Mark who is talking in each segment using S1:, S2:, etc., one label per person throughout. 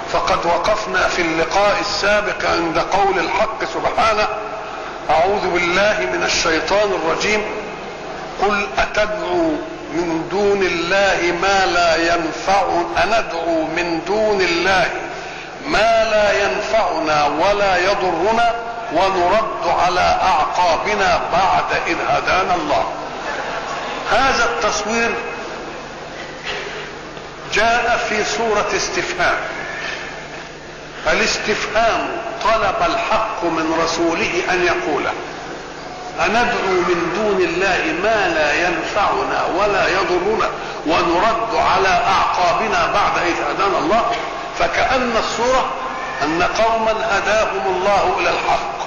S1: فقد وقفنا في اللقاء السابق عند قول الحق سبحانه اعوذ بالله من الشيطان الرجيم قل اتدعو من دون الله ما لا ينفع أندعو من دون الله ما لا ينفعنا ولا يضرنا ونرد على أعقابنا بعد إذ هدانا الله هذا التصوير جاء في سورة استفهام الاستفهام طلب الحق من رسوله أن يقوله أندعو من دون الله ما لا ينفعنا ولا يضرنا ونرد على أعقابنا بعد إذ هدانا الله فكأن الصورة أن قوما هداهم الله إلى الحق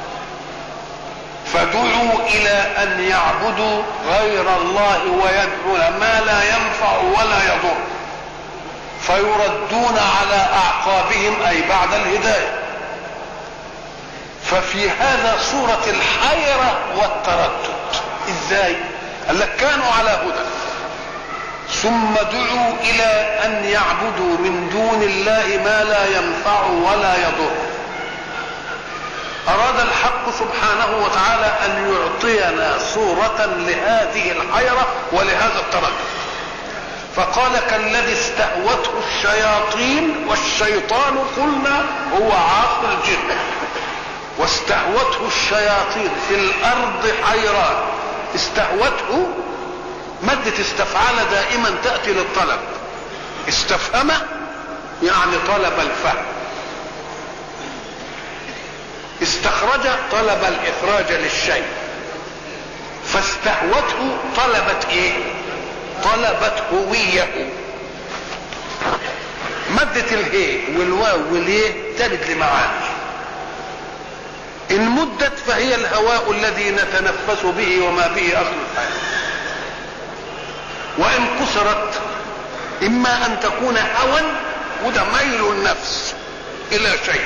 S1: فدعوا إلى أن يعبدوا غير الله ويدعون ما لا ينفع ولا يضر فيردون على أعقابهم أي بعد الهداية ففي هذا صورة الحيرة والتردد ازاي قال لك كانوا على هدى ثم دعوا الى ان يعبدوا من دون الله ما لا ينفع ولا يضر اراد الحق سبحانه وتعالى ان يعطينا صورة لهذه الحيرة ولهذا التردد فقال كالذي استهوته الشياطين والشيطان قلنا هو عاصي الجن واستهوته الشياطين في الارض حيران استهوته مادة استفعل دائما تأتي للطلب استفهم يعني طلب الفهم استخرج طلب الاخراج للشيء فاستهوته طلبت ايه طلبت هويه مادة الهي والواو واليه تلد لمعاني إن مدت فهي الهواء الذي نتنفس به وما به أصل الحياة وإن قصرت إما أن تكون هوى وده ميل النفس إلى شيء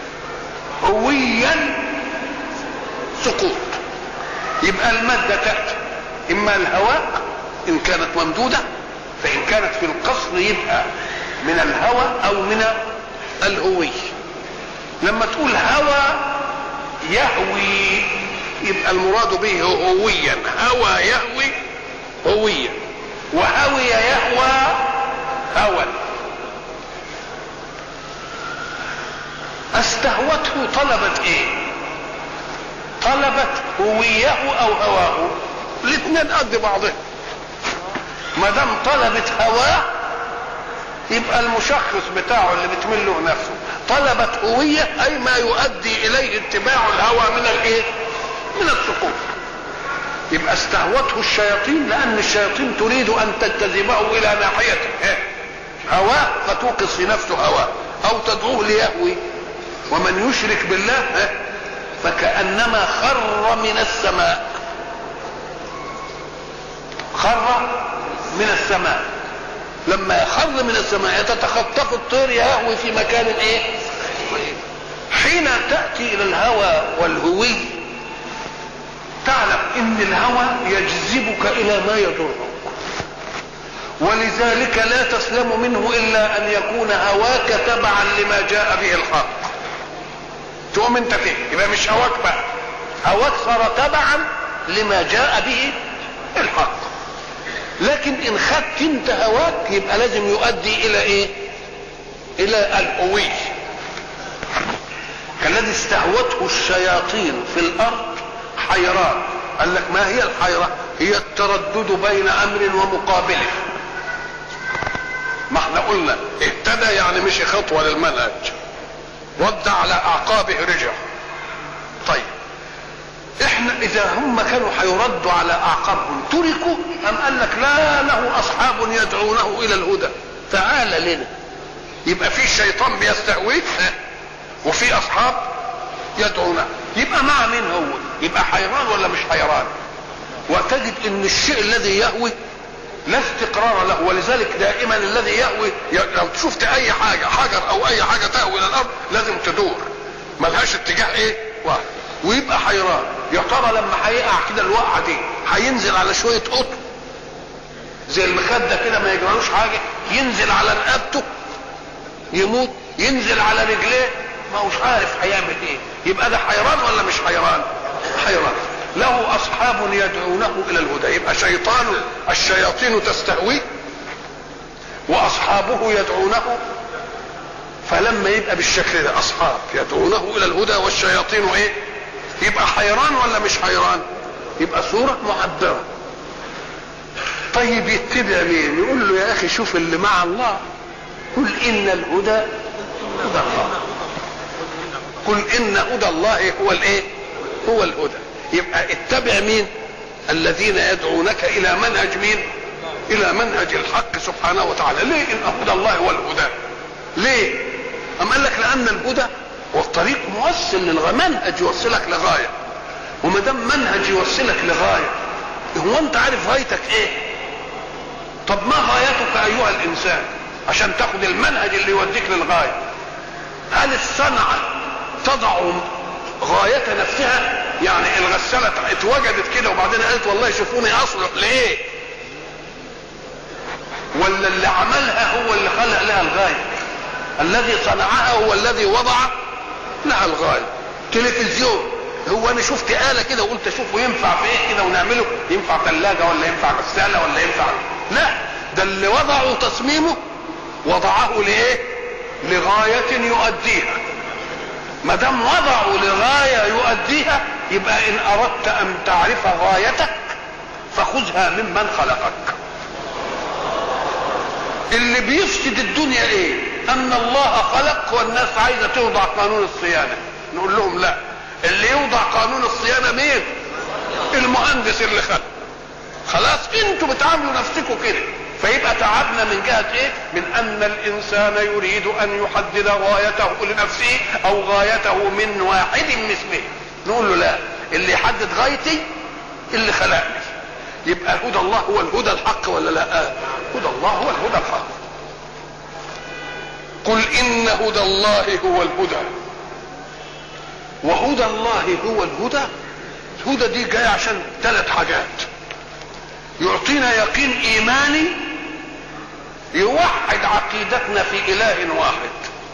S1: هويا سقوط يبقى المادة تأتي إما الهواء إن كانت ممدودة فإن كانت في القصر يبقى من الهوى أو من الهوي لما تقول هوى يهوي يبقى المراد به هويا هوى يهوي هويا وهوي يهوى هوى استهوته طلبت ايه طلبت هويه او هواه الاثنين قد بعضهم ما دام طلبت هواه يبقى المشخص بتاعه اللي بتميل له نفسه طلبت هوية أي ما يؤدي إليه اتباع الهوى من الإيه؟ من السقوط يبقى استهوته الشياطين لأن الشياطين تريد أن تجتذبه إلى ناحيته إيه؟ هواه فتوقظ في نفسه هواه أو تدعوه ليهوي ومن يشرك بالله إيه؟ فكأنما خر من السماء خر من السماء لما يخر من السماء يتتخطف الطير يهوي في مكان ايه حين تأتي الى الهوى والهوي تعلم ان الهوى يجذبك الى ما يضرك ولذلك لا تسلم منه الا ان يكون هواك تبعا لما جاء به الحق تقوم انت فيه يبقى مش هواك بقى هواك صار تبعا لما جاء به الحق لكن ان خدت انت هواك يبقى لازم يؤدي الى ايه الى الهوي كالذي استهوته الشياطين في الارض حيران قال لك ما هي الحيرة هي التردد بين امر ومقابله ما احنا قلنا اهتدى يعني مشي خطوة للمنهج ود على اعقابه رجع طيب احنا اذا هم كانوا هيردوا على اعقابهم تركوا ام قال لك لا له اصحاب يدعونه الى الهدى تعال لنا يبقى في شيطان بيستهويه وفي اصحاب يدعونه يبقى مع مين هو يبقى حيران ولا مش حيران وتجد ان الشيء الذي يهوي لا استقرار له ولذلك دائما الذي يهوي لو شفت اي حاجه حجر او اي حاجه تهوي الى الارض لازم تدور ملهاش اتجاه ايه واحد ويبقى حيران يا ترى لما هيقع كده الوقعه دي هينزل على شويه قطن زي المخده كده ما يجرالوش حاجه ينزل على رقبته يموت ينزل على رجليه ما هوش عارف هيعمل ايه يبقى ده حيران ولا مش حيران حيران له اصحاب يدعونه الى الهدى يبقى شيطان الشياطين تستهويه واصحابه يدعونه فلما يبقى بالشكل ده اصحاب يدعونه الى الهدى والشياطين ايه يبقى حيران ولا مش حيران يبقى صورة معبرة طيب يتبع مين يقول له يا اخي شوف اللي مع الله قل ان الهدى هدى الله قل ان هدى الله هو الايه هو الهدى يبقى اتبع مين الذين يدعونك الى منهج مين الى منهج الحق سبحانه وتعالى ليه ان هدى الله هو الهدى ليه أم قال لك لأن الهدى والطريق موصل للغاية منهج يوصلك لغاية وما دام منهج يوصلك لغاية هو أنت عارف غايتك إيه؟ طب ما غايتك أيها الإنسان عشان تاخد المنهج اللي يوديك للغاية هل الصنعة تضع غاية نفسها يعني الغسالة اتوجدت كده وبعدين قالت والله شوفوني أصلح لإيه؟ ولا اللي عملها هو اللي خلق لها الغايه الذي صنعها هو الذي وضع لها الغايه تلفزيون هو انا شفت آلة كده وقلت اشوفه ينفع في ايه كده ونعمله ينفع ثلاجة ولا ينفع غسالة ولا ينفع لا ده اللي وضعوا تصميمه وضعه لايه لغاية يؤديها ما دام وضعوا لغاية يؤديها يبقى ان اردت ان تعرف غايتك فخذها ممن خلقك اللي بيفسد الدنيا ايه ان الله خلق والناس عايزه توضع قانون الصيانه نقول لهم لا اللي يوضع قانون الصيانه مين المهندس اللي خلق خلاص انتوا بتعاملوا نفسكم كده فيبقى تعبنا من جهة ايه من ان الانسان يريد ان يحدد غايته لنفسه او غايته من واحد مثله نقول له لا اللي يحدد غايتي اللي خلقني يبقى هدى الله هو الهدى الحق ولا لا هدى الله هو الهدى الحق قل ان هدى الله هو الهدى وهدى الله هو الهدى الهدى دي جايه عشان ثلاث حاجات يعطينا يقين ايماني يوحد عقيدتنا في اله واحد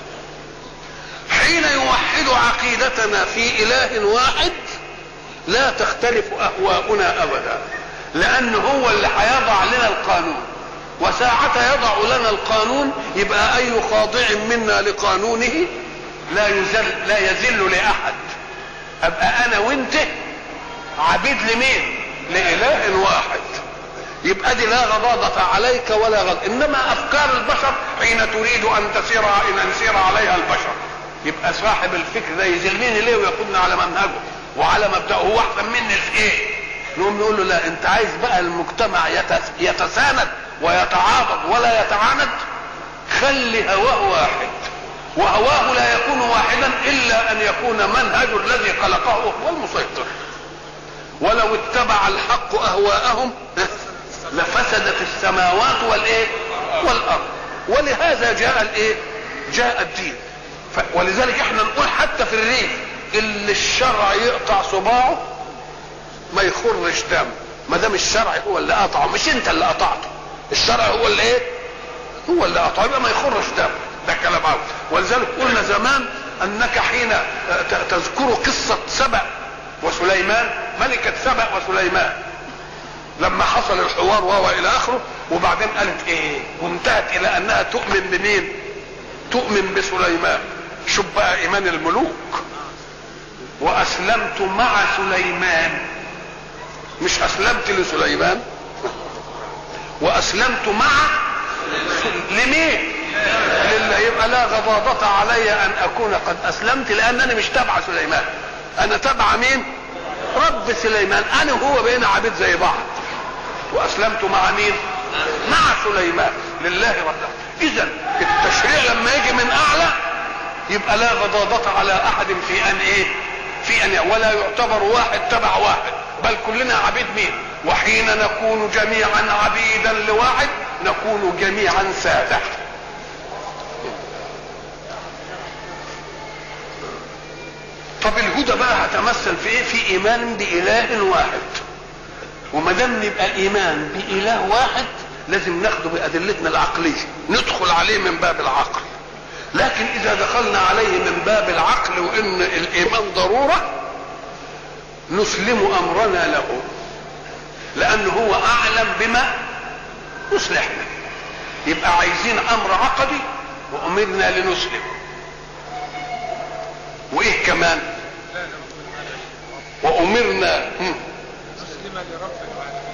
S1: حين يوحد عقيدتنا في اله واحد لا تختلف اهواؤنا ابدا لان هو اللي هيضع لنا القانون وساعة يضع لنا القانون يبقى اي خاضع منا لقانونه لا يزل لا يذل لاحد ابقى انا وانت عبيد لمين لاله واحد يبقى دي لا غضاضة عليك ولا غض انما افكار البشر حين تريد ان تسير ان يسير عليها البشر يبقى صاحب الفكر ده يذلني ليه وياخدنا على منهجه وعلى مبدأه هو احسن مني في ايه نقوم نقول له لا انت عايز بقى المجتمع يتساند ويتعاضد ولا يتعاند خلي هواه واحد وهواه لا يكون واحدا الا ان يكون منهج الذي خلقه هو المسيطر ولو اتبع الحق اهواءهم لفسدت السماوات والايه والارض ولهذا جاء الايه جاء الدين ولذلك احنا نقول حتى في الريف اللي الشرع يقطع صباعه ما يخرش دم ما دام الشرع هو اللي قطعه مش انت اللي قطعته الشرع هو اللي ايه هو اللي قطعه يبقى ما يخرش دم ده كلام عاوز ولذلك قلنا زمان انك حين تذكر قصة سبأ وسليمان ملكة سبأ وسليمان لما حصل الحوار وهو الى اخره وبعدين قالت ايه وانتهت الى انها تؤمن بمين تؤمن بسليمان شوف بقى ايمان الملوك واسلمت مع سليمان مش اسلمت لسليمان واسلمت مع لمين لله يبقى لا غضاضة علي ان اكون قد اسلمت لانني مش تبع سليمان انا تبع مين رب سليمان انا وهو بقينا عبيد زي بعض واسلمت مع مين مع سليمان لله رب اذا التشريع لما يجي من اعلى يبقى لا غضاضة على احد في ان ايه في ان ولا يعتبر واحد تبع واحد بل كلنا عبيد مين وحين نكون جميعا عبيدا لواحد نكون جميعا سادة طب الهدى بقى هتمثل في ايه في ايمان باله واحد وما دام نبقى ايمان باله واحد لازم ناخده بادلتنا العقليه ندخل عليه من باب العقل لكن اذا اذا دخلنا عليه من باب العقل وان الايمان ضروره نسلم امرنا له لانه هو اعلم بما يصلحنا يبقى عايزين امر عقدي وامرنا لنسلم وايه كمان وامرنا هم.
S2: مسلم لرب العالمين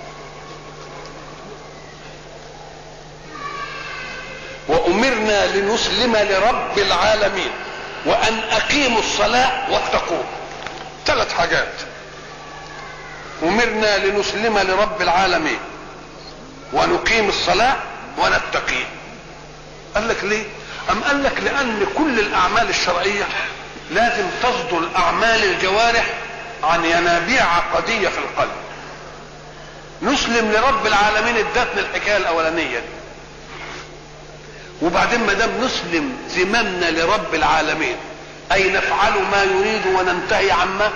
S1: وأمرنا لنسلم لرب العالمين وأن أقيموا الصلاة واتقوه ثلاث حاجات أمرنا لنسلم لرب العالمين ونقيم الصلاة ونتقيه قال لك ليه أم قال لك لأن كل الأعمال الشرعية لازم تصدر أعمال الجوارح عن ينابيع عقدية في القلب نسلم لرب العالمين ادتنا الحكاية الأولانية دي وبعدين ما دام نسلم زمامنا لرب العالمين اي نفعل ما يريد وننتهي عما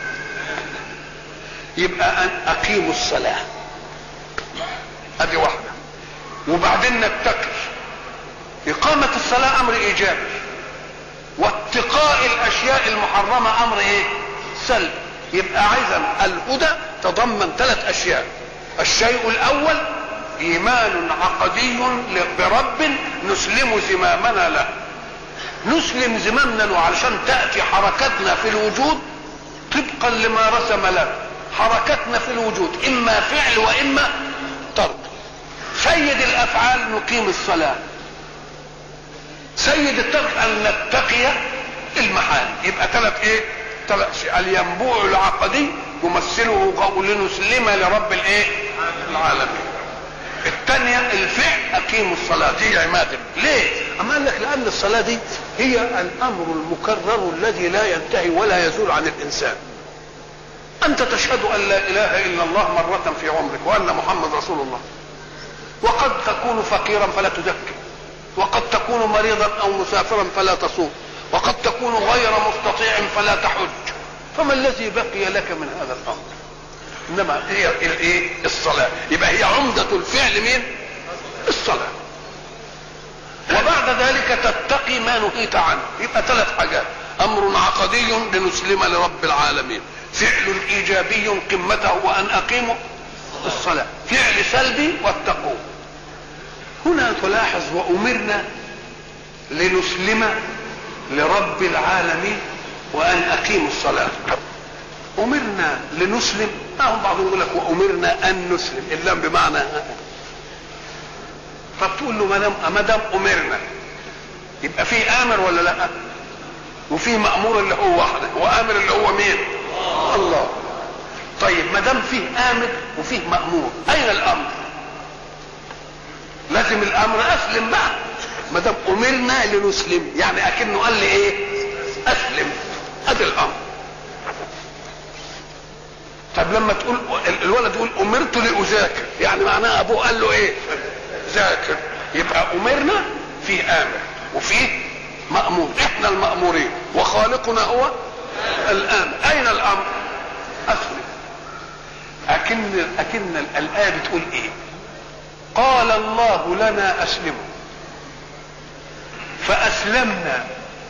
S1: يبقى ان اقيموا الصلاه ادي واحده وبعدين نتقي اقامه الصلاه امر ايجابي واتقاء الاشياء المحرمه امر ايه سلبي يبقى عايزا الهدى تضمن ثلاث اشياء الشيء الاول ايمان عقدي برب نسلم زمامنا له نسلم زمامنا له علشان تاتي حركتنا في الوجود طبقا لما رسم له حركتنا في الوجود اما فعل واما ترك سيد الافعال نقيم الصلاه سيد الترك ان نتقي المحال يبقى ثلاث ايه ثلاث شيء الينبوع العقدي يمثله قول نسلم لرب الايه العالمين الثانية الفعل أقيموا الصلاة دي عمادة ليه؟ أما قال لك لأن الصلاة دي هي الأمر المكرر الذي لا ينتهي ولا يزول عن الإنسان أنت تشهد أن لا إله إلا الله مرة في عمرك وأن محمد رسول الله وقد تكون فقيرا فلا تزكي وقد تكون مريضا أو مسافرا فلا تصوم وقد تكون غير مستطيع فلا تحج فما الذي بقي لك من هذا الأمر انما هي الايه الصلاه يبقى هي عمده الفعل مين الصلاه وبعد ذلك تتقي ما نهيت عنه يبقى ثلاث حاجات امر عقدي لنسلم لرب العالمين فعل ايجابي قمته وان اقيموا الصلاه فعل سلبي واتقوه هنا تلاحظ وامرنا لنسلم لرب العالمين وان اقيموا الصلاه امرنا لنسلم اهم بعضهم يقول لك وامرنا ان نسلم اللام بمعنى فبتقول له ما دام ما دام امرنا يبقى في امر ولا لا وفي مامور اللي هو وحده وامر اللي هو مين الله طيب ما دام فيه امر وفيه مامور اين الامر لازم الامر اسلم بقى ما دام امرنا لنسلم يعني اكنه قال لي ايه اسلم ادي الامر طب لما تقول الولد يقول امرت لاذاكر يعني معناها ابوه قال له ايه ذاكر يبقى امرنا في امر وفي مامور احنا المامورين وخالقنا هو الامر اين الامر اسلم اكن اكن الايه بتقول ايه قال الله لنا اسلموا فاسلمنا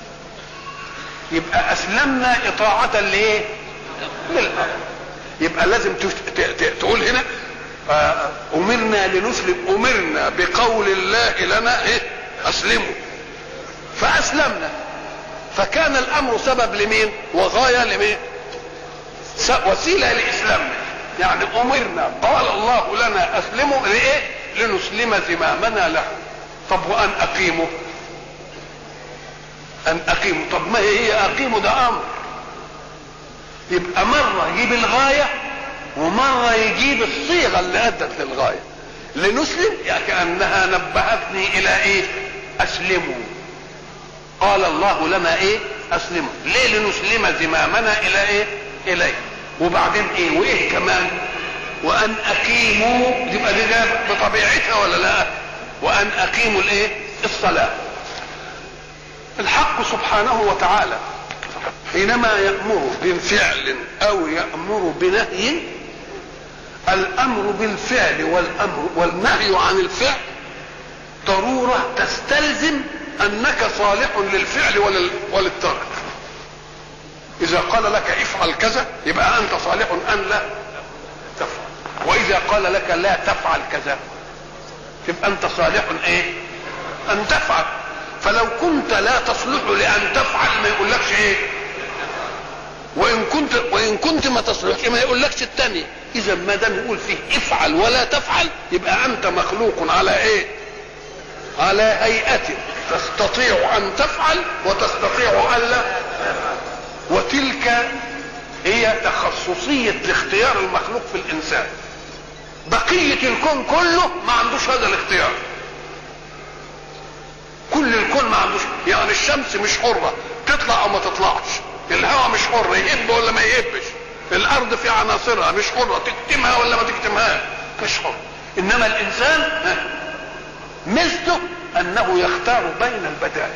S1: يبقى اسلمنا اطاعه لايه للامر يبقى لازم تقول هنا امرنا لنسلم امرنا بقول الله لنا ايه اسلموا فاسلمنا فكان الامر سبب لمين وغايه لمين وسيله لاسلامنا يعني امرنا قال الله لنا اسلموا لايه لنسلم زمامنا له طب وان اقيموا ان اقيموا طب ما هي اقيموا ده امر يبقى مرة يجيب الغاية ومرة يجيب الصيغة اللي أدت للغاية لنسلم يعني كأنها نبهتني إلى إيه أسلموا قال الله لنا إيه أسلموا ليه لنسلم زمامنا إلى إيه إليه وبعدين إيه وإيه كمان وأن أقيموا يبقى دي بطبيعتها ولا لا وأن أقيموا الإيه الصلاة الحق سبحانه وتعالى حينما يأمر بفعل أو يأمر بنهي الأمر بالفعل والأمر والنهي عن الفعل ضرورة تستلزم انك صالح للفعل ولل... وللترك اذا قال لك افعل كذا يبقى انت صالح ان لا تفعل واذا قال لك لا تفعل كذا تبقى انت صالح ايه ان تفعل فلو كنت لا تصلح لان تفعل ما يقولكش ايه وان كنت وان كنت ما تصلحش ما يقولكش الثانيه اذا ما دام يقول فيه افعل ولا تفعل يبقى انت مخلوق على ايه على هيئة تستطيع ان تفعل وتستطيع الا وتلك هي تخصصية الاختيار المخلوق في الانسان بقية الكون كله ما عندوش هذا الاختيار كل الكون ما عندوش يعني الشمس مش حرة تطلع او ما تطلعش الهواء مش حر يهب ولا ما يهبش الارض في عناصرها مش حرة تكتمها ولا ما تكتمها مش حر انما الانسان ها، ميزته انه يختار بين البدائل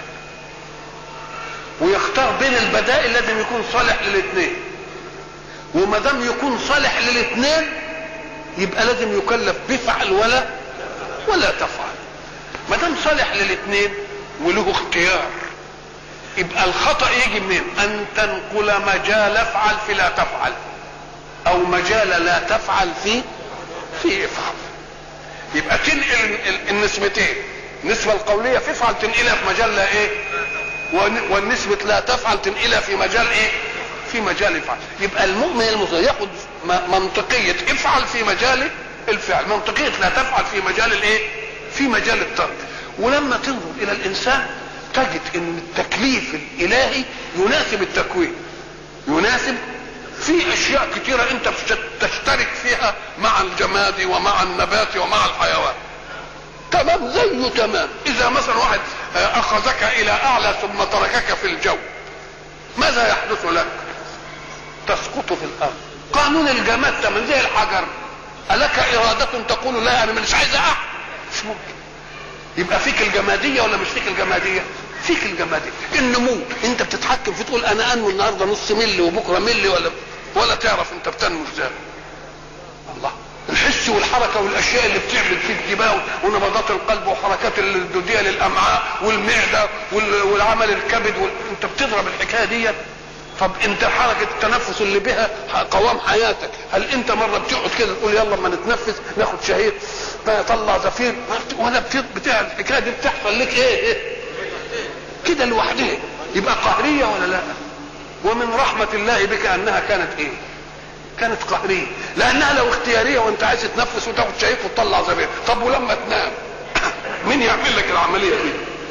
S1: ويختار بين البدائل لازم يكون صالح للاثنين وما دام يكون صالح للاثنين يبقى لازم يكلف بفعل ولا ولا تفعل ما دام صالح للاثنين وله اختيار يبقى الخطا يجي منين ان تنقل مجال افعل في لا تفعل او مجال لا تفعل في في افعل يبقى تنقل ال- ال- النسبتين النسبه القوليه في افعل تنقلها في مجال لا ايه ون- والنسبه لا تفعل تنقلها في مجال ايه في مجال افعل يبقى المؤمن المسلم ياخد م- منطقيه افعل في مجال الفعل منطقيه لا تفعل في مجال الايه في مجال الترك ولما تنظر الى الانسان تجد ان التكليف الالهي يناسب التكوين يناسب في اشياء كتيره انت بتشت- تشترك فيها مع الجماد ومع النبات ومع الحيوان تمام زيه تمام اذا مثلا واحد آه، اخذك الى اعلى ثم تركك في الجو ماذا يحدث لك تسقط في الارض قانون الجماد تمام زي الحجر الك اراده تقول لا انا مش عايز اقع مش ممكن يبقى فيك الجماديه ولا مش فيك الجماديه فيك الجماديه النمو انت بتتحكم في تقول انا انمو النهارده نص ملي وبكره ملي ولا ولا تعرف انت بتنمو ازاي الله الحس والحركة والأشياء اللي بتعمل فيك دي بقى ونبضات القلب وحركات الدودية للأمعاء والمعدة وال- والعمل الكبد وال... أنت بتضرب الحكاية دي طب أنت حركة التنفس اللي بها قوام حياتك هل أنت مرة بتقعد كده تقول يلا ما نتنفس ناخد شهيق طلع زفير ما بت- ولا بت- بتاع الحكاية دي بتحصل لك إيه, إيه؟ كده لوحدها يبقى قهرية ولا لا ومن رحمة الله بك أنها كانت إيه كانت قهرية لأنها لو اختيارية وأنت عايز تتنفس وتاخد شهيق وتطلع زفير طب ولما تنام مين يعمل لك العملية دي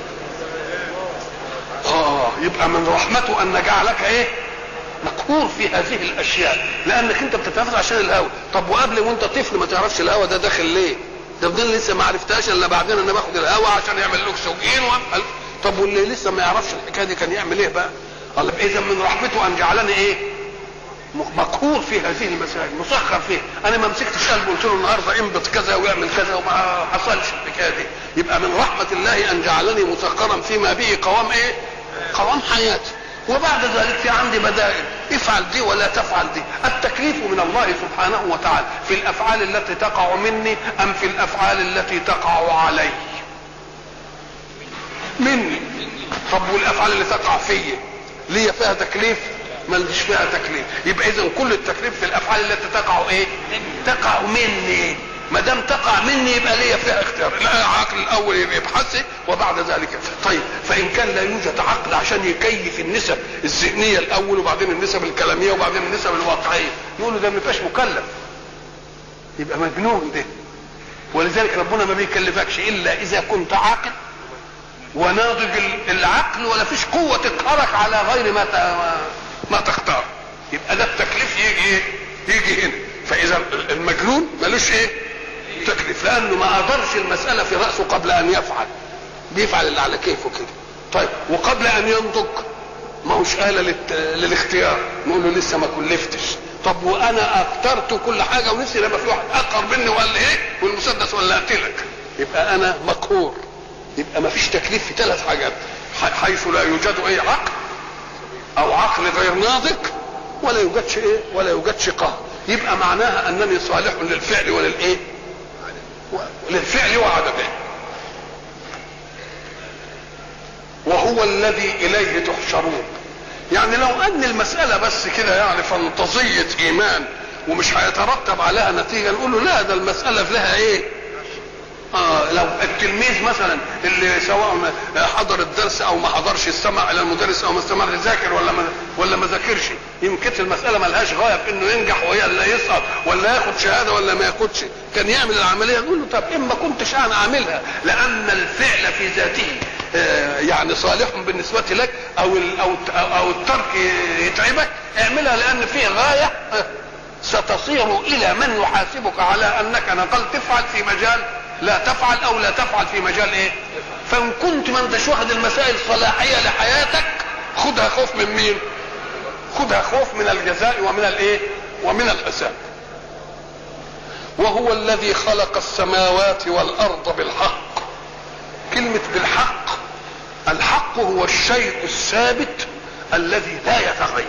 S1: آه يبقى من رحمته أن جعلك إيه مقهور في هذه الاشياء لانك انت بتتنفس عشان الهواء طب وقبل وانت طفل ما تعرفش الهواء ده داخل ليه ده بدل لسه ما عرفتهاش الا بعدين انا باخد الهواء عشان يعمل له اكسجين وأفعل. طب واللي لسه ما يعرفش الحكايه دي كان يعمل ايه بقى قال اذا من رحمته ان جعلني ايه مقهور في هذه المسائل مسخر فيه انا ما مسكتش قلبه قلت له النهارده انبت كذا ويعمل كذا وما حصلش الحكايه دي يبقى من رحمه الله ان جعلني مسخرا فيما به قوام ايه قوام حياتي وبعد ذلك في عندي بدائل افعل دي ولا تفعل دي التكليف من الله سبحانه وتعالى في الافعال التي تقع مني ام في الافعال التي تقع علي مني طب والافعال اللي تقع فيا ليا فيها تكليف ماليش فيها تكليف يبقى اذا كل التكليف في الافعال التي تقع ايه تقع مني ما دام تقع مني يبقى ليا فيها اختيار العقل الاول يبحث وبعد ذلك طيب فان كان لا يوجد عقل عشان يكيف النسب الذهنيه الاول وبعدين النسب الكلاميه وبعدين النسب الواقعيه نقول له ده ما يبقاش مكلف يبقى مجنون ده ولذلك ربنا ما بيكلفكش الا اذا كنت عاقل وناضج العقل ولا فيش قوة تقهرك على غير ما ما تختار يبقى ده التكليف يجي ايه؟ يجي هنا فاذا المجنون ملوش ايه؟ تكليف لانه ما قدرش المسألة في رأسه قبل ان يفعل بيفعل اللي على كيفه كده طيب وقبل ان ينضج ما هوش آلة للت... للاختيار نقول له لسه ما كلفتش طب وانا اخترت كل حاجة ونفسي لما في واحد اقرب مني وقال لي ايه والمسدس ولا اقتلك يبقى انا مقهور يبقى ما فيش تكليف في ثلاث حاجات حيث لا يوجد ايه عقل او عقل غير ناضج ولا يوجدش ايه ولا يوجدش قهر يبقى معناها انني صالح للفعل وللايه للفعل وعدمه وهو الذي اليه تحشرون يعني لو ان المساله بس كده يعني فانتظيه ايمان ومش هيترتب عليها نتيجه نقول له لا ده المساله لها ايه آه لو التلميذ مثلا اللي سواء حضر الدرس او ما حضرش استمع الى المدرس او ما استمع ذاكر ولا ما ولا ما ذاكرش يمكن المساله ما لهاش غايه في انه ينجح ولا يسقط ولا ياخد شهاده ولا ما ياخدش كان يعمل العمليه نقول له طب اما كنتش انا عاملها لان الفعل في ذاته آه يعني صالح بالنسبه لك او ال او او الترك يتعبك اعملها لان في غايه آه ستصير الى من يحاسبك على انك نقلت تفعل في مجال لا تفعل او لا تفعل في مجال ايه فان كنت ما انتش واخد المسائل صلاحيه لحياتك خدها خوف من مين خدها خوف من الجزاء ومن الايه ومن الحساب وهو الذي خلق السماوات والارض بالحق كلمه بالحق الحق هو الشيء الثابت الذي لا يتغير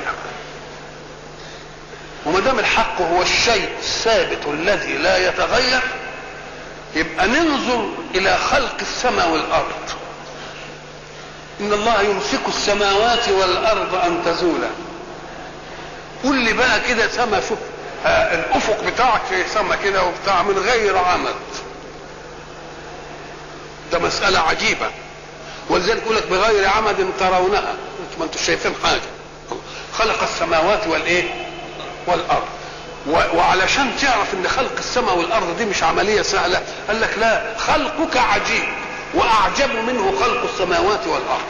S1: وما دام الحق هو الشيء الثابت الذي لا يتغير يبقى ننظر الى خلق السماء والارض ان الله يمسك السماوات والارض ان تزولا قول لي بقى كده سما شوف آه الافق بتاعك في سما كده وبتاع من غير عمد ده مسألة عجيبة ولذلك يقول لك بغير عمد ترونها ما انتم شايفين حاجة خلق السماوات والايه والارض وعلشان تعرف ان خلق السماء والارض دي مش عمليه سهله قال لك لا خلقك عجيب واعجب منه خلق السماوات والارض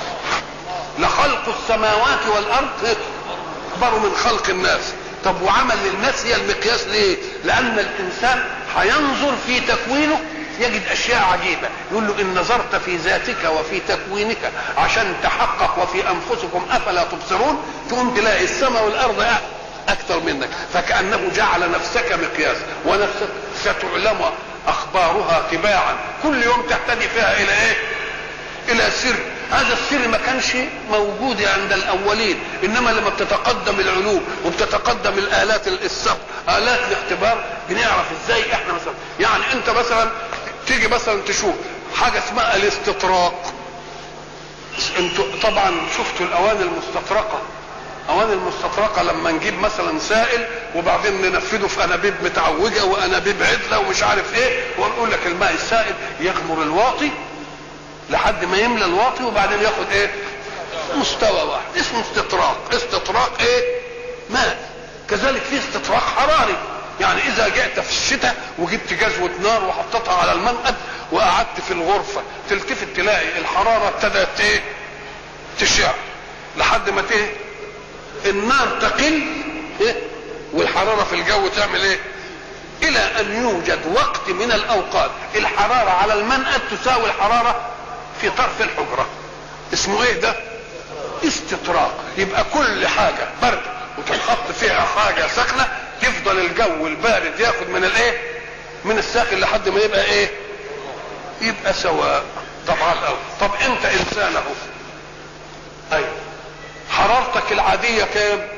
S1: لخلق السماوات والارض اكبر من خلق الناس طب وعمل للناس هي المقياس ليه لان الانسان هينظر في تكوينه يجد اشياء عجيبه يقول له ان نظرت في ذاتك وفي تكوينك عشان تحقق وفي انفسكم افلا تبصرون تقوم تلاقي السماء والارض اكثر منك فكانه جعل نفسك مقياس ونفسك ستعلم اخبارها تباعا كل يوم تهتدي فيها الى ايه الى سر هذا السر ما كانش موجود عند الاولين انما لما بتتقدم العلوم وبتتقدم الالات السبق الات الاختبار بنعرف ازاي احنا مثلا يعني انت مثلا تيجي مثلا تشوف حاجه اسمها الاستطراق انتوا طبعا شفتوا الاواني المستطرقه اواني المستطرقه لما نجيب مثلا سائل وبعدين ننفذه في انابيب متعوجه وانابيب عدله ومش عارف ايه ونقول لك الماء السائل يغمر الواطي لحد ما يملى الواطي وبعدين ياخد ايه مستوى واحد اسمه استطراق استطراق ايه ماء كذلك في استطراق حراري يعني اذا جئت في الشتاء وجبت جزوة نار وحطيتها على المنقد وقعدت في الغرفة تلتفت تلاقي الحرارة ابتدت ايه تشع لحد ما ايه النار تقل إيه؟ والحراره في الجو تعمل ايه الى ان يوجد وقت من الاوقات الحراره على المنقد تساوي الحراره في طرف الحجره اسمه ايه ده استطراق يبقى كل حاجه برد وتنحط فيها حاجه سخنه يفضل الجو البارد ياخد من الايه من الساخن لحد ما يبقى ايه يبقى سواء طبعا الاول طب انت انسان اهو ايوه حرارتك العادية كام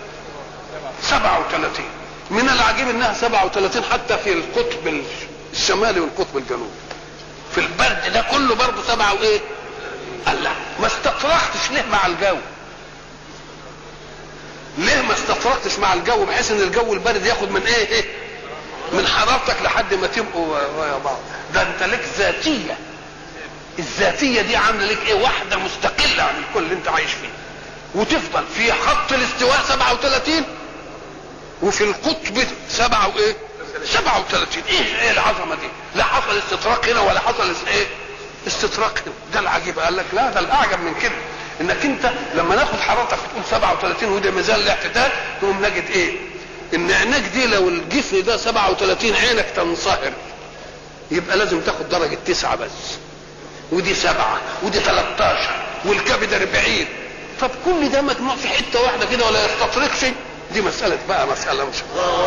S1: 37 من العجيب انها 37 حتى في القطب الشمالي والقطب الجنوبي في البرد ده كله برضه سبعة وايه قال لا ما استطرقتش ليه مع الجو ليه ما استطرقتش مع الجو بحيث ان الجو البارد ياخد من ايه ايه من حرارتك لحد ما تبقوا ويا بعض ده انت لك ذاتيه الذاتيه دي عامله لك ايه واحده مستقله عن الكل اللي انت عايش فيه وتفضل في خط الاستواء 37 وفي القطب سبعة وايه 37 ايه ايه العظمه دي لا حصل استطراق هنا ولا حصل ايه استطراق هنا ده العجيب قال لك لا ده الاعجب من كده انك انت لما ناخد حرارتك تقول 37 وده ميزان الاعتدال تقوم نجد ايه ان عينك دي لو الجسم ده 37 عينك تنصهر يبقى لازم تاخد درجة تسعة بس ودي سبعة ودي 13 والكبد 40 طب كل ده مجموع في حتة واحدة كده ولا يستطرقش دي مسألة بقى مسألة مش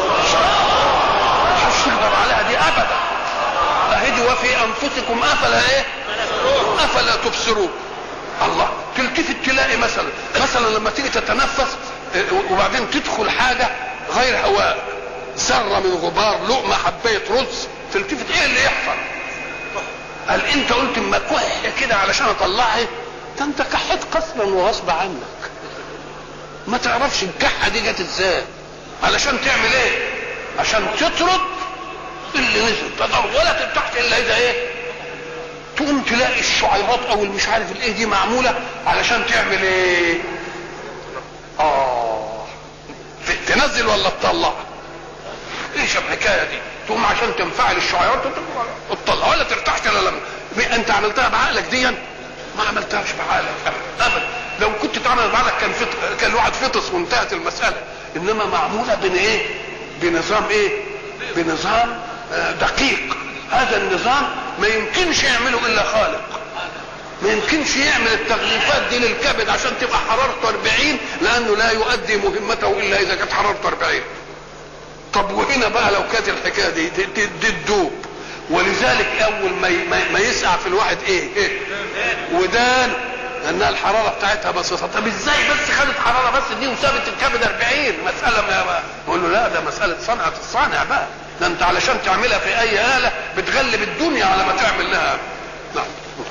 S1: مش نقدر عليها دي أبدا أهدي وفي أنفسكم أفلا إيه؟ أفلا تبصرون الله تلتفت تلاقي مثلا مثلا لما تيجي تتنفس وبعدين تدخل حاجة غير هواء ذرة من غبار لقمة حباية رز تلتفت ايه اللي يحصل قال انت قلت اما كح كده علشان اطلعها ده انت كحيت قصدا وغصب عنك ما تعرفش الكحه دي جت ازاي علشان تعمل ايه عشان تطرد اللي نزل تضرب ولا تفتحش الا اذا ايه تقوم تلاقي الشعيرات او المش عارف الايه دي معموله علشان تعمل ايه اه تنزل ولا تطلع ايش الحكايه دي تقوم عشان تنفعل الشعيرات تطلع ولا ترتاحش الا لما انت عملتها بعقلك دي ما عملتهاش بعقلك ابدا لو كنت تعمل بعقلك كان فط... كان الواحد فطس وانتهت المساله انما معموله بين ايه بنظام ايه بنظام آه دقيق هذا النظام ما يمكنش يعمله الا خالق ما يمكنش يعمل التغليفات دي للكبد عشان تبقى حرارته 40 لانه لا يؤدي مهمته الا اذا كانت حرارته 40 طب وهنا بقى لو كانت الحكايه دي دي, دي, دي تدوب ولذلك اول ما ما يسعى في الواحد ايه, إيه؟ ودان لانها الحراره بتاعتها بسيطه طب ازاي بس خدت حراره بس دي وسابت الكبد 40 مساله ما بقول له لا ده مساله صنعه الصانع بقى ده انت علشان تعملها في اي اله بتغلب الدنيا على ما تعمل لها نعم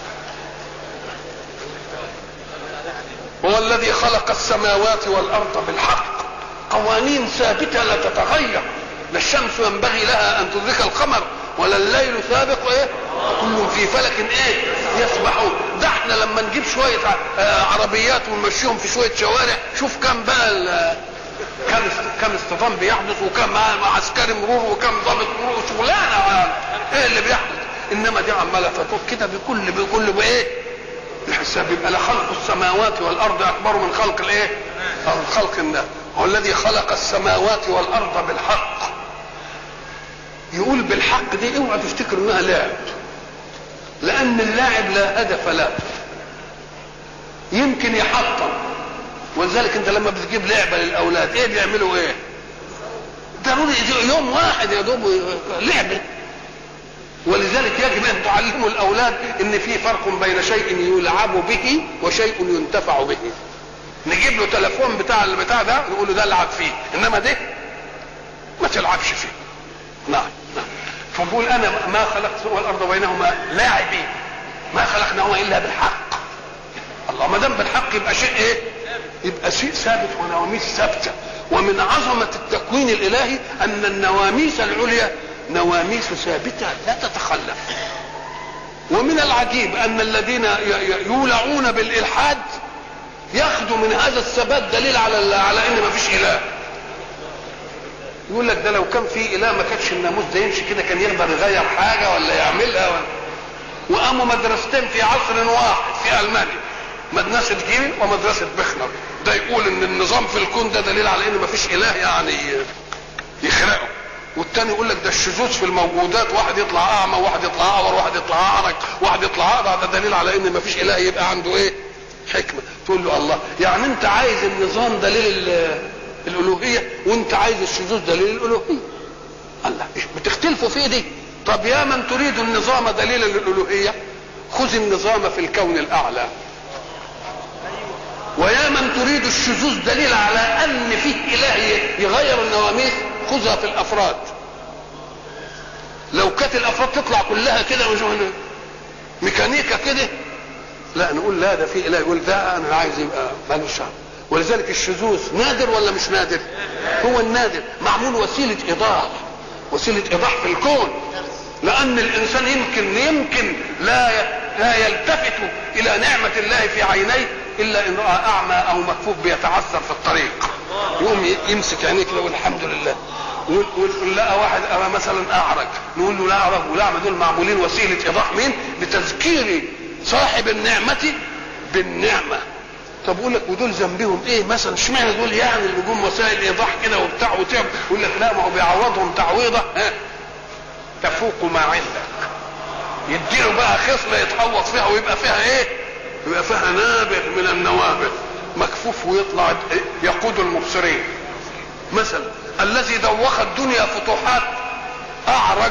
S1: هو الذي خلق السماوات والارض بالحق قوانين ثابته لا تتغير لا الشمس ينبغي لها ان تدرك القمر ولا الليل سابق ايه كل في فلك ايه يسبحون ده احنا لما نجيب شويه عربيات ونمشيهم في شويه شوارع شوف كم بقى كم كم اصطدام بيحدث وكم عسكري مرور وكم ضابط مرور شغلانه ايه اللي بيحدث انما دي عماله تطور كده بكل بكل بايه الحساب يبقى لخلق السماوات والارض اكبر من خلق الايه او خلق الناس هو الذي خلق السماوات والارض بالحق يقول بالحق دي اوعى تفتكر انها لعب لان اللاعب لا هدف له يمكن يحطم ولذلك انت لما بتجيب لعبه للاولاد ايه بيعملوا ايه ضروري يوم واحد يا دوب لعبه ولذلك يجب ان تعلموا الاولاد ان في فرق بين شيء يلعب به وشيء ينتفع به نجيب له تليفون بتاع البتاع ده نقول له ده العب فيه انما ده ما تلعبش فيه نعم نعم فبقول انا ما خلقت والارض بينهما لاعبين ما خلقناهما الا بالحق الله ما دام بالحق يبقى شيء ايه يبقى شيء ثابت ونواميس ثابته ومن عظمه التكوين الالهي ان النواميس العليا نواميس ثابته لا تتخلف ومن العجيب ان الذين يولعون بالالحاد ياخدوا من هذا الثبات دليل على على ان ما فيش اله يقول لك ده لو كان في اله ما كانش الناموس ده يمشي كده كان يقدر يغير حاجه ولا يعملها ولا وقاموا مدرستين في عصر واحد في المانيا مدرسه جيل ومدرسه بخنر ده يقول ان النظام في الكون ده دليل على ان ما فيش اله يعني يخرقه والتاني يقول لك ده الشذوذ في الموجودات واحد يطلع اعمى وواحد يطلع اعور وواحد يطلع اعرج واحد يطلع اقرع ده دليل على ان ما فيش اله يبقى عنده ايه حكمه تقول له الله يعني انت عايز النظام دليل الالوهيه وانت عايز الشذوذ دليل الالوهيه الله بتختلفوا في دي طب يا من تريد النظام دليلا للالوهيه خذ النظام في الكون الاعلى ويا من تريد الشذوذ دليل على ان فيه اله يغير النواميس خذها في الافراد لو كانت الافراد تطلع كلها كده ميكانيكا كده لا نقول لا ده في اله يقول ده انا عايز يبقى مالوش شعب ولذلك الشذوذ نادر ولا مش نادر هو النادر معمول وسيله ايضاح وسيله ايضاح في الكون لان الانسان يمكن يمكن لا لا يلتفت الى نعمه الله في عينيه الا ان راى اعمى او مكفوف بيتعثر في الطريق يقوم يمسك عينيه كده ويقول الحمد لله ونقول لقى واحد أرى مثلا اعرج نقول له لا اعرج والاعمى دول معمولين وسيله ايضاح مين لتذكير صاحب النعمه بالنعمه طب اقول لك ودول ذنبهم ايه مثلا اشمعنى دول يعني اللي جم وسائل ايضاح كده وبتاع وتعب يقول لك لا ما هو بيعوضهم تعويضه ها تفوق ما عندك يديله بقى خصله يتعوض فيها ويبقى فيها ايه؟ يبقى فيها نابغ من النوابغ مكفوف ويطلع يقود المبصرين مثلا الذي دوخ الدنيا فتوحات اعرج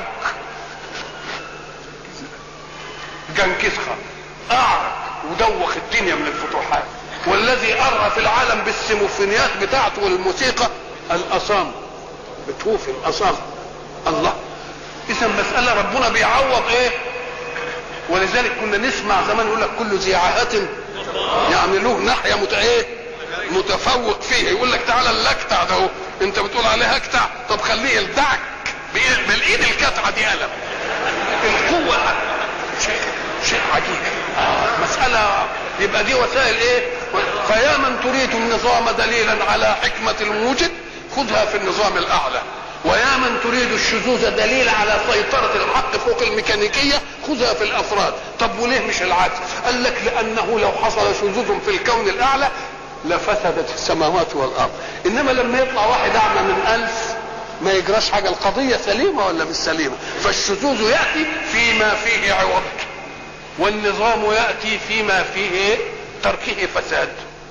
S1: جنكيز خان اعرج ودوخ الدنيا من الفتوحات والذي ارى في العالم بالسيموفونيات بتاعته والموسيقى الاصام بتوفي الاصام الله اذا مساله ربنا بيعوض ايه ولذلك كنا نسمع زمان يقول لك كل ذي عاهه يعني له ناحيه مت ايه متفوق فيه يقول لك تعالى اللكتع ده اهو انت بتقول عليه اكتع طب خليه يلدعك بإيه- بالايد الكتعه دي قلم القوه شيء شيء عجيب مساله يبقى دي وسائل ايه فيا من تريد النظام دليلا على حكمه الموجد خذها في النظام الاعلى ويا من تريد الشذوذ دليل على سيطرة الحق فوق الميكانيكية خذها في الأفراد طب وليه مش العكس قال لك لأنه لو حصل شذوذ في الكون الأعلى لفسدت السماوات والأرض إنما لما يطلع واحد أعمى من ألف ما يجراش حاجة القضية سليمة ولا مش سليمة فالشذوذ يأتي فيما فيه عوض والنظام يأتي فيما فيه تركه فساد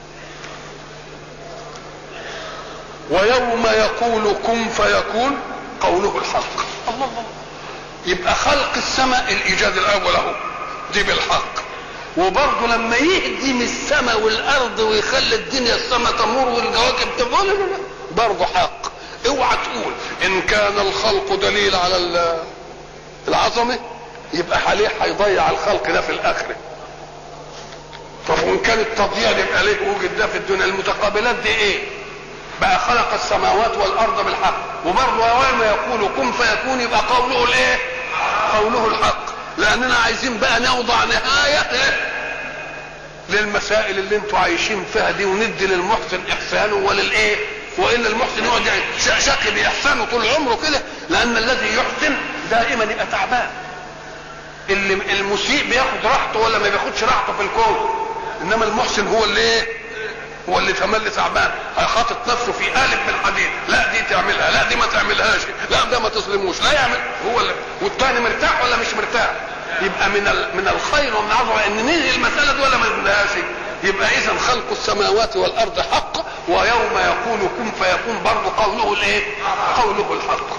S1: ويوم يقول كن فيكون قوله الحق الله الله يبقى خلق السماء الايجاد الاول اهو دي بالحق وبرضه لما يهدم السماء والارض ويخلي الدنيا السماء تمر والكواكب تمر لا لا لا برضه حق اوعى تقول ان كان الخلق دليل على ال- العظمه يبقى عليه هيضيع الخلق ده في الاخره طب وان كان التضييع يبقى ليه وجد ده في الدنيا المتقابلات دي ايه بقى خلق السماوات والارض بالحق وبرضه يوم يقول كن فيكون يبقى قوله الايه قوله الحق لاننا عايزين بقى نوضع نهايه إيه؟ للمسائل اللي انتوا عايشين فيها دي وندي للمحسن احسانه وللايه والا المحسن يقعد يعني ش- شك باحسانه طول عمره كده لان الذي يحسن دائما يبقى تعبان اللي المسيء بياخد راحته ولا ما بياخدش راحته في الكون انما المحسن هو اللي ايه هو اللي تملي تعبان حاطط نفسه في قالب من الحديد لا دي تعملها لا دي ما تعملهاش لا ده ما تظلموش لا يعمل هو اللي والتاني مرتاح ولا مش مرتاح يبقى من ال- من الخير ومن العظمه ان ننهي المساله دي ولا ما ننهاش يبقى اذا خلق السماوات والارض حق ويوم يقول كن فيكون برضه قوله الايه؟ قوله الحق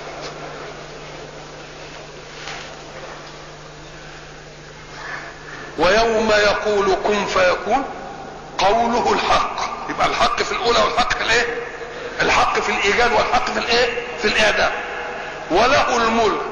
S1: ويوم يقول كن فيكون قوله الحق يبقى الحق في الاولى والحق في الايه الحق في الايجاد والحق في الايه في الاعدام وله الملك